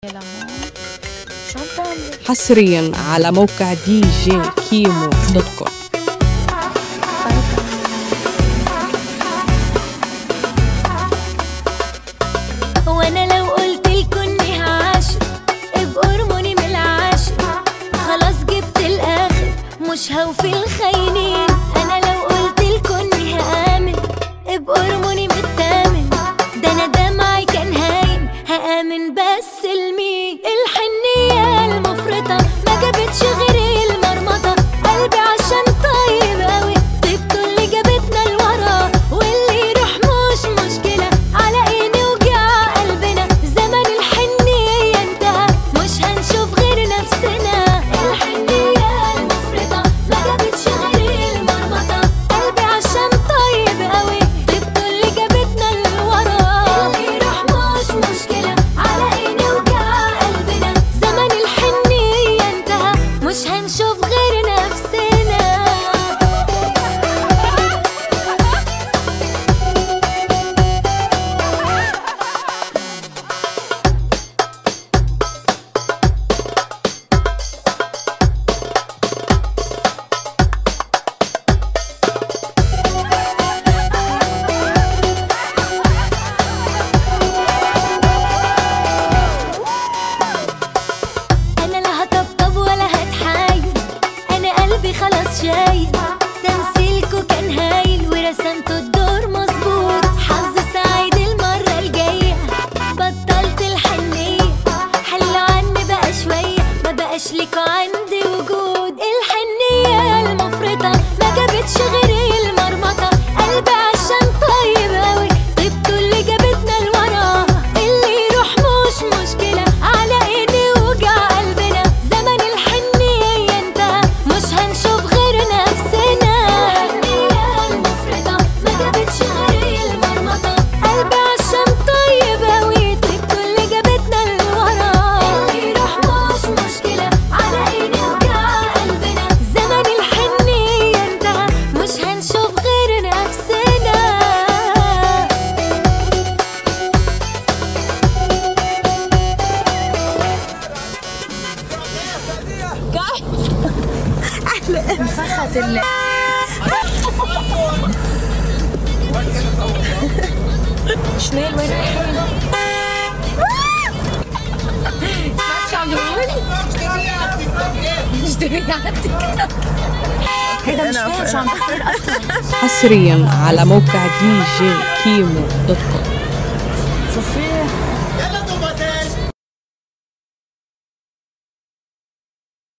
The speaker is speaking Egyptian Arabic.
يلا هون شو عم تعملي؟ حصريا على موقع دي جي كيمو دوت كوم وانا لو قلت لكم اني هعاشق ابقوا ارموني من العاشق خلاص جبت الاخر مش هوفي الخاينين انا لو قلت لكم اني هامن ابقوا ارموني من التامن ده انا دمعي كان هاين هامن بس لمين الحنيه المفرطه ما جابتش غير المرمطه قلبي عشان طيب قوي طيبته اللي جابتنا لورا واللي يروح مش مشكله على عيني وجع قلبنا زمن الحنيه انتهى مش هنشوف غير نفسنا الحنيه المفرطه ما جابتش غير المرمطه قلبي عشان طيب قوي طيبته اللي جابتنا لورا اللي يروح مش مشكله على عيني وجع قلبنا زمن الحنيه انتهى مش هنشوف غير نفسنا انا لا هطبطب ولا هتحايل انا قلبي خلاص شايل تمثيلكوا كان هايل ورسمتوا الدور مظبوط حظ سعيد المرة الجاية بطلت الحنية حلوا عني بقى شوية ما بقاش ليكوا عندي وجود الحنية المفرطة ما جابتش غير المرمطة قلبي عشان طيب قوي طيبته اللي جابتنا لورا اللي يروح مش مشكلة على عيني وجع قلبنا زمن الحنية انتهى مش هنشوف غير نفسنا الحنية المفرطة ما جابتش غير المرمطة قلبي عشان طيب قوي طيبته اللي جابتنا لورا اللي يروح مش مشكلة على عيني وجع قلبنا زمن الحنية انتهى مش هنشوف غير نفسنا شمال وين رايحين؟ سمعت شو عم بيقول؟ اشتري على تيك توك هيدا مش فاهم شو عم بيصير اصلا حصريا على موقع دي جي كيمو دوت كوم